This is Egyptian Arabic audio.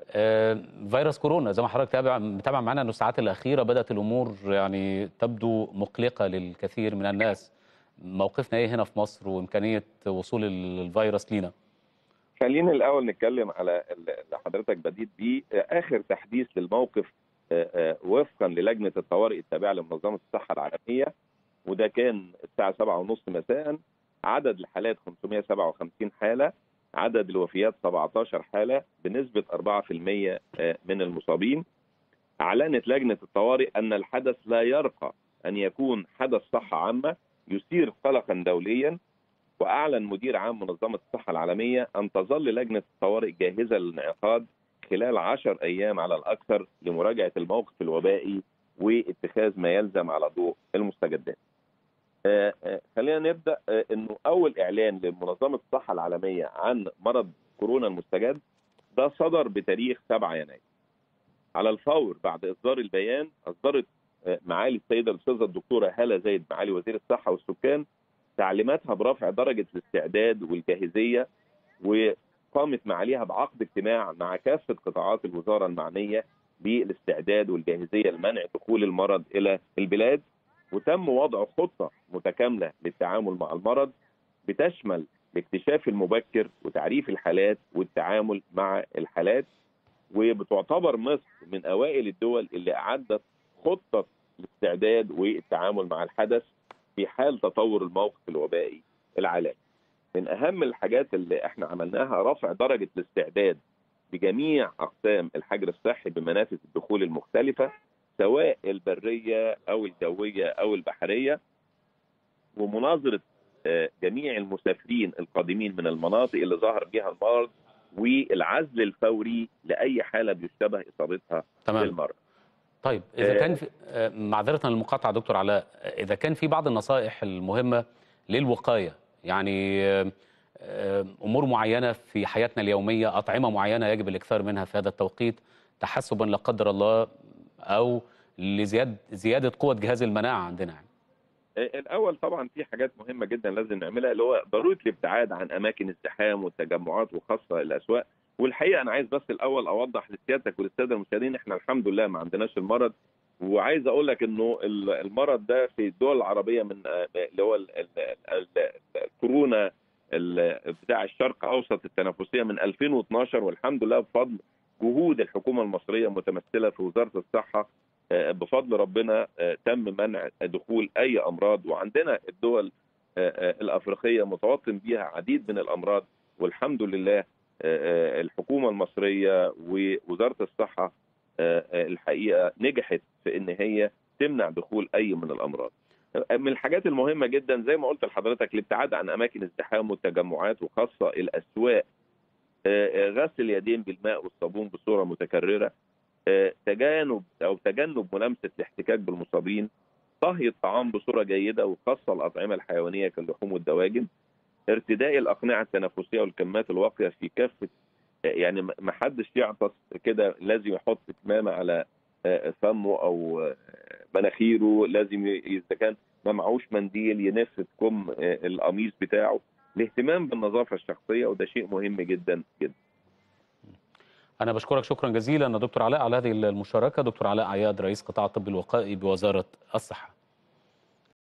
آه، فيروس كورونا زي ما حضرتك تابع متابع معانا انه الساعات الاخيره بدات الامور يعني تبدو مقلقه للكثير من الناس موقفنا ايه هنا في مصر وامكانيه وصول الفيروس لينا خلينا الاول نتكلم على اللي حضرتك بديت بيه اخر تحديث للموقف آه، آه، وفقا للجنه الطوارئ التابعه لمنظمه الصحه العالميه وده كان الساعه 7:30 مساء عدد الحالات 557 حاله عدد الوفيات 17 حاله بنسبه 4% من المصابين اعلنت لجنه الطوارئ ان الحدث لا يرقى ان يكون حدث صحه عامه يثير قلقا دوليا واعلن مدير عام منظمه الصحه العالميه ان تظل لجنه الطوارئ جاهزه للانعقاد خلال 10 ايام على الاكثر لمراجعه الموقف الوبائي واتخاذ ما يلزم على ضوء المستجدات. آه، آه، خلينا نبدا آه، انه اول اعلان لمنظمه الصحه العالميه عن مرض كورونا المستجد ده صدر بتاريخ 7 يناير. على الفور بعد اصدار البيان اصدرت معالي السيده الاستاذه الدكتوره هاله زايد معالي وزير الصحه والسكان تعليماتها برفع درجه الاستعداد والجاهزيه وقامت معاليها بعقد اجتماع مع كافه قطاعات الوزاره المعنيه بالاستعداد والجاهزيه لمنع دخول المرض الى البلاد وتم وضع خطه متكامله للتعامل مع المرض بتشمل الاكتشاف المبكر وتعريف الحالات والتعامل مع الحالات وبتعتبر مصر من اوائل الدول اللي اعدت خطه الاستعداد والتعامل مع الحدث في حال تطور الموقف الوبائي العالمي. من اهم الحاجات اللي احنا عملناها رفع درجه الاستعداد بجميع اقسام الحجر الصحي بمنافذ الدخول المختلفه سواء البريه او الجويه او البحريه ومناظره جميع المسافرين القادمين من المناطق اللي ظهر بها المرض والعزل الفوري لاي حاله بيشتبه اصابتها تمام. بالمرض. طيب اذا كان في معذره للمقاطعه دكتور علاء اذا كان في بعض النصائح المهمه للوقايه يعني امور معينه في حياتنا اليوميه اطعمه معينه يجب الاكثار منها في هذا التوقيت تحسبا لا قدر الله او لزياده زياده قوه جهاز المناعه عندنا يعني. الاول طبعا في حاجات مهمه جدا لازم نعملها اللي هو ضروره الابتعاد عن اماكن الزحام والتجمعات وخاصه الاسواق والحقيقه انا عايز بس الاول اوضح لسيادتك وللساده المشاهدين احنا الحمد لله ما عندناش المرض وعايز اقول لك انه المرض ده في الدول العربيه من اللي هو الكورونا بتاع الشرق اوسط التنافسيه من 2012 والحمد لله بفضل جهود الحكومه المصريه متمثله في وزاره الصحه بفضل ربنا تم منع دخول اي امراض وعندنا الدول الافريقيه متوطن بها عديد من الامراض والحمد لله الحكومه المصريه ووزاره الصحه الحقيقه نجحت في ان هي تمنع دخول اي من الامراض. من الحاجات المهمه جدا زي ما قلت لحضرتك الابتعاد عن اماكن الزحام والتجمعات وخاصه الاسواق غسل اليدين بالماء والصابون بصوره متكرره تجانب او تجنب ملامسه الاحتكاك بالمصابين طهي الطعام بصوره جيده وخاصه الاطعمه الحيوانيه كاللحوم والدواجن ارتداء الاقنعه التنفسيه والكمامات الواقيه في كافه يعني ما حدش يعطس كده لازم يحط كمامه على فمه او مناخيره لازم اذا كان ما معهوش منديل ينف كم القميص بتاعه الاهتمام بالنظافه الشخصيه وده شيء مهم جدا جدا أنا بشكرك شكرا جزيلا دكتور علاء على هذه المشاركة دكتور علاء عياد رئيس قطاع الطب الوقائي بوزارة الصحة